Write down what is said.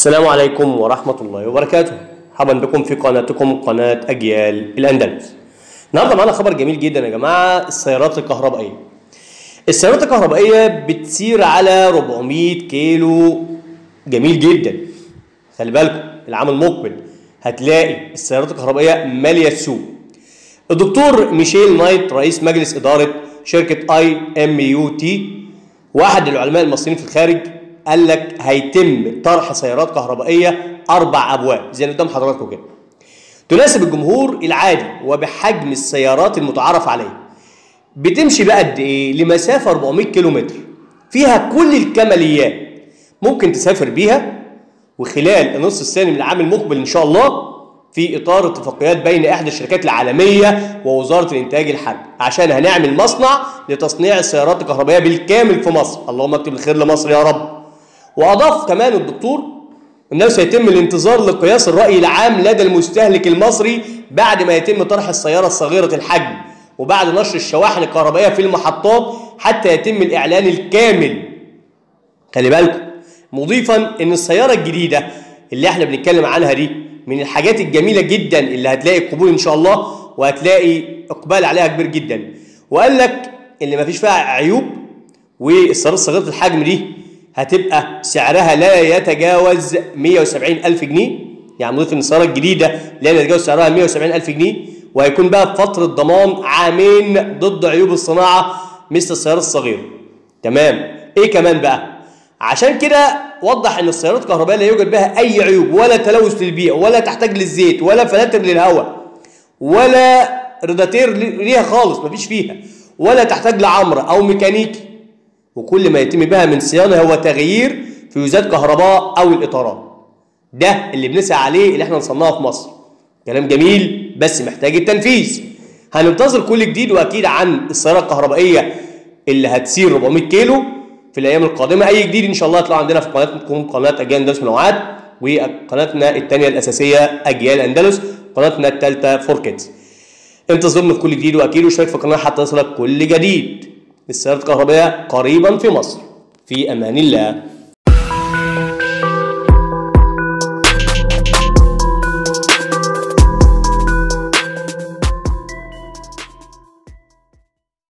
السلام عليكم ورحمة الله وبركاته مرحبا بكم في قناتكم قناة أجيال الأندلس النهارده معانا خبر جميل جدا يا جماعة السيارات الكهربائية السيارات الكهربائية بتسير على 400 كيلو جميل جدا خلي بالكم العام المقبل هتلاقي السيارات الكهربائية مالية السوق الدكتور ميشيل نايت رئيس مجلس إدارة شركة اي ام يو تي واحد العلماء المصريين في الخارج قال لك هيتم طرح سيارات كهربائيه اربع ابواب زي اللي قدام حضراتكم كده تناسب الجمهور العادي وبحجم السيارات المتعارف عليه بتمشي بقى قد ايه لمسافه 400 كيلو متر فيها كل الكماليات ممكن تسافر بيها وخلال النص الثاني من العام المقبل ان شاء الله في اطار اتفاقيات بين احدى الشركات العالميه ووزاره الانتاج الحربي عشان هنعمل مصنع لتصنيع السيارات الكهربائيه بالكامل في مصر اللهم اكتب الخير لمصر يا رب واضاف كمان الدكتور انه سيتم الانتظار لقياس الراي العام لدى المستهلك المصري بعد ما يتم طرح السياره الصغيره الحجم وبعد نشر الشواحن الكهربائيه في المحطات حتى يتم الاعلان الكامل خلي بالكم مضيفا ان السياره الجديده اللي احنا بنتكلم عنها دي من الحاجات الجميله جدا اللي هتلاقي قبول ان شاء الله وهتلاقي اقبال عليها كبير جدا وقال لك اللي ما فيش فيها عيوب والسيارات صغيره الحجم دي هتبقى سعرها لا يتجاوز 170 ألف جنيه يعني مضيف ان السيارة الجديدة لا يتجاوز سعرها 170 ألف جنيه وهيكون بقى بفترة ضمان عامين ضد عيوب الصناعة مثل السيارة الصغيرة تمام ايه كمان بقى عشان كده وضح ان السيارات الكهربائية لا يوجد بها اي عيوب ولا تلوث للبيئة ولا تحتاج للزيت ولا فلاتر للهواء ولا ريداتير ليها خالص مفيش فيها ولا تحتاج لعمرة او ميكانيكي وكل ما يتم بها من صيانه هو تغيير فيوزات كهرباء او الاطارات ده اللي بنسعى عليه اللي احنا نصنعه في مصر كلام جميل بس محتاج التنفيذ هننتظر كل جديد واكيد عن السياره الكهربائيه اللي هتسير 400 كيلو في الايام القادمه اي جديد ان شاء الله هيطلع عندنا في قناتكم قناه اجيال اندلس منوعات وقناتنا الثانيه الاساسيه اجيال اندلس قناتنا الثالثه فور كيدز انتظرنا في كل جديد واكيد واشترك في القناه حتى يصلك كل جديد السيارات الكهربائية قريبا في مصر في أمان الله